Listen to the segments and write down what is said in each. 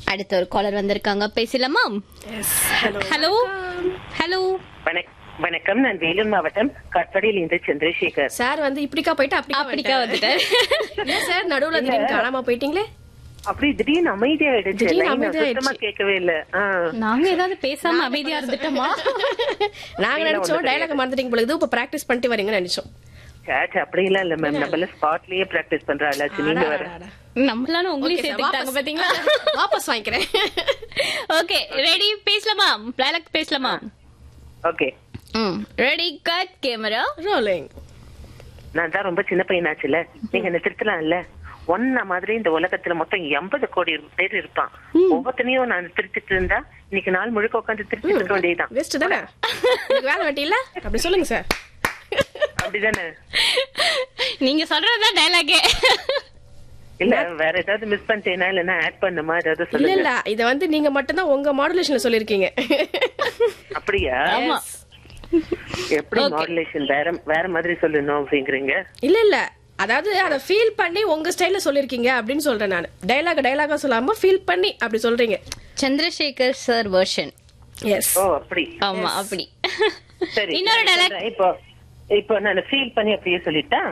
அடுத்த ஒரு காலர் வந்திருக்காங்க பேசலாமா ஹலோ ஹலோ வணக்- வணக்கம் நான் வேலூர் மாவட்டம் கட்படியில் இருந்து சந்திரசேகர் சார் வந்து இப்படிக்கா போயிட்டு அப்படிக்கா அப்படிக்கா வந்துட்டேன் ஏன் சார் நடுவுல திடீர்னு காணாம போயிட்டீங்களே அப்படி திடீர்னு அமைதியாயிடுச்சு திடீர்னு line அமைதியாயிடுச்சு. சுத்தமா கேட்கவே இல்ல ஆ. நாங்க ஏதாவது பேசாம அமைதியா இருந்துட்டோமா நாங்க நினைச்சோம் டைலாக் மறந்துட்டீங்க போல இது இப்ப பிராக்டிஸ் பண்ணிட்டு வரீங்கன்னு நினைச்சோம் சே, சே, அப்படிலாம் இல்ல மேம் நம்மள ஸ்பாட்லயே பிராக்டிஸ் பண்றாளாச்சு நீங்க வர அடா, அடா. நம்மளால உங்களையும் Okay, sir, சேர்த்துக்கிட்டாங்க வாபஸ். பாத்தீங்களா வாபஸ் வாங்கிக்கிறேன் ஓகே ரெடி பேசலாமா டைலாக் பேசலாமா okay ready cut camera rolling நான் தான் ரொம்ப சின்ன பையனாச்சுல நீங்க என்ன திருத்தலாம் இல்ல ஒன்ன மாதிரி இந்த உலகத்துல மொத்தம் எண்பது கோடி பேர் இருப்பான் ஒவ்வொருத்தனையும் நான் திருத்திட்டு இருந்தா இன்னைக்கு நாள் முழுக்க உட்காந்து திருத்திட்டு இருக்க வேண்டியதுதான் வெஸ்ட் தானே எனக்கு வேலை வெட்டி இல்ல அப்படி சொல்லுங்க சார் அப்படிதானே நீங்க சொல்றதுதான் டைலாகே இல்ல வேற ஏதாவது மிஸ் பண்ணிட்டேனா இல்லன்னா ஆட் பண்ணுமா ஏதாவது இல்ல சொல்லுங்க இல்ல இத வந்து நீங்க மட்டும்தான் உங்க மாடுலேஷன்ல சொல்லிருக்கீங்க அப்படியா ஆமா எப்படி Okay. மாடுலேஷன் வேற வேற மாதிரி சொல்லணும் அப்படிங்கிறீங்க இல்ல இல்ல அதாவது அத ஃபீல் பண்ணி உங்க ஸ்டைல்ல சொல்லிருக்கீங்க அப்படின்னு சொல்றேன் நான் டைலாக் டைலாகா சொல்லாம ஃபீல் பண்ணி அப்படி சொல்றீங்க சந்திரசேகர் சார் வெர்ஷன் எஸ் ஓ அப்படி ஆமா அப்படி சரி இன்னொரு நான் டைலாக் சொல்றேன். இப்போ இப்போ நான் ஃபீல் பண்ணி அப்படியே சொல்லிட்டா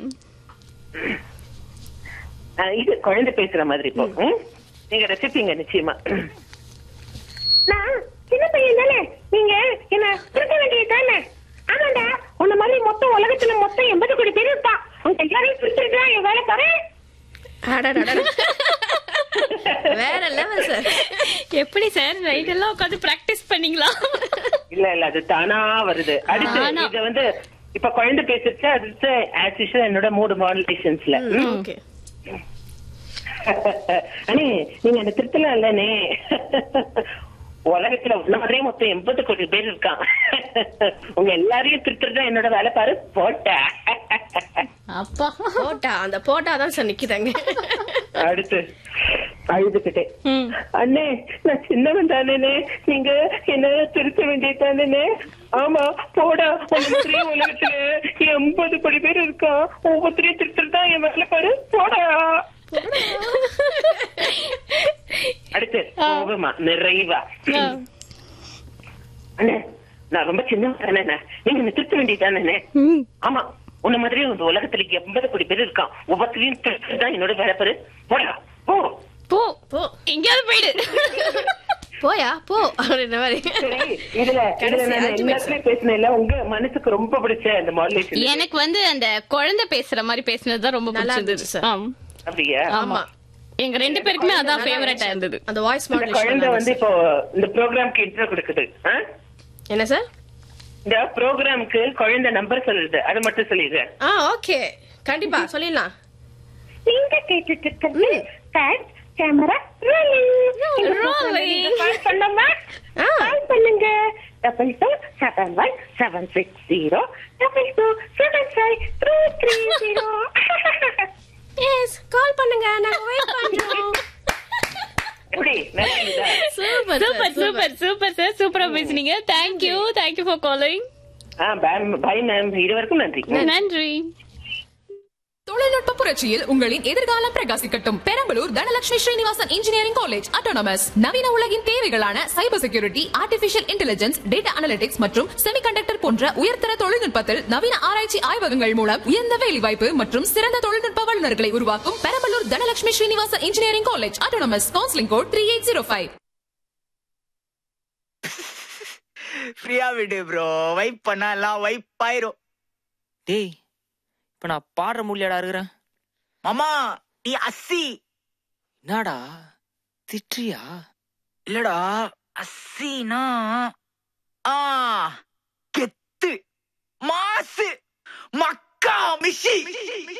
இது குழந்தை பேசுற மாதிரி இப்போ ம்? நீங்க ரசிப்பீங்க நிச்சயமா நான் சின்ன பையன் தானே நீங்க என்ன திருத்த வேண்டியது தானே ஆமாண்டா உன்ன மாதிரி மொத்தம் உலகத்துல மொத்தம் எண்பது கோடி பேர் இருப்பா உங்க எல்லாரையும் திருத்திட்டு என் வேலை பாரு வேற லெவல் சார் எப்படி சார் நைட் எல்லாம் உட்காந்து பிராக்டிஸ் பண்ணீங்களா இல்ல இல்ல அது தானா வருது அடுத்து தானா. இது வந்து இப்ப குழந்தை பேசிருச்சு அடுத்து ஆஸ் யூஷுவல் என்னோட மூடு மாடுலேஷன்ஸ்ல ஓகே அண்ணே நீங்க அந்த திருத்தலாம் இல்லனே உலகத்துல உள்ள மாதிரியே மொத்தம் எண்பது கோடி பேர் இருக்கான் உங்க எல்லாரையும் திருத்துறது என்னோட வேலை பாரு போட்ட அப்பா போட்டா அந்த போட்டா தான் சார் நிக்குதாங்க அடுத்து அழுதுகிட்டே ம். அண்ணே நான் சின்னவன் தானே நீங்க என்ன திருத்த வேண்டியதானே ஆமா போடா உங்க மாதிரியே உலகத்துல எண்பது கோடி பேர் இருக்கான் ஒவ்வொருத்தரையும் திருத்துறது தான் என் வேலை பாரு போடா அடுத்து போகமா நிறைவா ஆ. அண்ணே நான் ரொம்ப சின்ன தானே நீங்க என்ன திருத்த வேண்டியதானே ம். ஆமா உன்ன மாதிரி இந்த உலகத்துல எண்பது கோடி பேர் இருக்கான் ஒவ்வொருத்தரையும் திருத்துறது தான் என்னோட வேலை பாரு போடா போ போ போ எங்கேயாவது போயிடு போயா போ அப்படின்ற மாதிரி சரி இதுல இதுல கடைசி நான் ultimate எல்லாத்துலயும் பேசினேன்ல உங்க மனசுக்கு ரொம்ப பிடிச்ச அந்த மாடுலேஷன் எனக்கு வந்து அந்த குழந்தை பேசுற மாதிரி பேசுனது தான் ரொம்ப நல்லா பிடிச்சது இருந்துச்சு, sir. ஆம். அப்படியா ஆமா எங்க ரெண்டு பேருக்குமே அதான் ஃபேவரட்டா இருந்தது அந்த வாய்ஸ் இந்த குழந்தை வந்து மாடுலேஷன் இப்போ இந்த ப்ரோக்ராம்க்கு இன்ட்ரோ கொடுக்குது ஆ? என்ன சார் இந்த ப்ரோக்ராம்க்கு குழந்தை நம்பர் சொல்லுது அது மட்டும் சொல்லிடுறேன் ஆ ஓகே கண்டிப்பா சொல்லிடலாம் நீங்க கேட்டுட்டு இருக்கிறது fact camera rolling Rolling. Call பண்ணமா ஆ. கால் பண்ணுங்க double two seven one seven six zero double two seven five three three zero yes call பண்ணுங்க நாங்க வெயிட் பண்றோம் எப்படி நல்லா இருக்குதா? Super super super super sir சூப்பரா பேசுனீங்க thank you thank you for calling ah bye ma'am இது வரைக்கும் நன்றி நன்றி தொழில்நுட்ப புரட்சியில் உங்களின் எதிர்காலம் பிரகாசிக்கட்டும் Perambalur Dhanalakshmi Srinivasan engineering college autonomous நவீன உலகின் தேவைகளான cyber security artificial intelligence data analytics மற்றும் செமிகண்டக்டர் போன்ற உயர்தர தொழில்நுட்பத்தில் நவீன ஆராய்ச்சி ஆய்வகங்கள் மூலம் உயர்ந்த வேலைவாய்ப்பு மற்றும் சிறந்த தொழில்நுட்ப வல்லுநர்களை உருவாக்கும் Perambalur Dhanalakshmi Srinivasan engineering college autonomous counselling code three eight zero five ஃப்ரீயா விடு ப்ரோ வைப் பண்ணா எல்லாம் வைப் ஆயிரும் டேய் இப்ப நான் பாடுற முடியாடா இருக்கிறேன் மாமா நீ அஸ்ஸி என்னடா திட்றியா இல்லடா அஸ்ஸினா ஆ கெத்து மாசு மக்கா மிஷி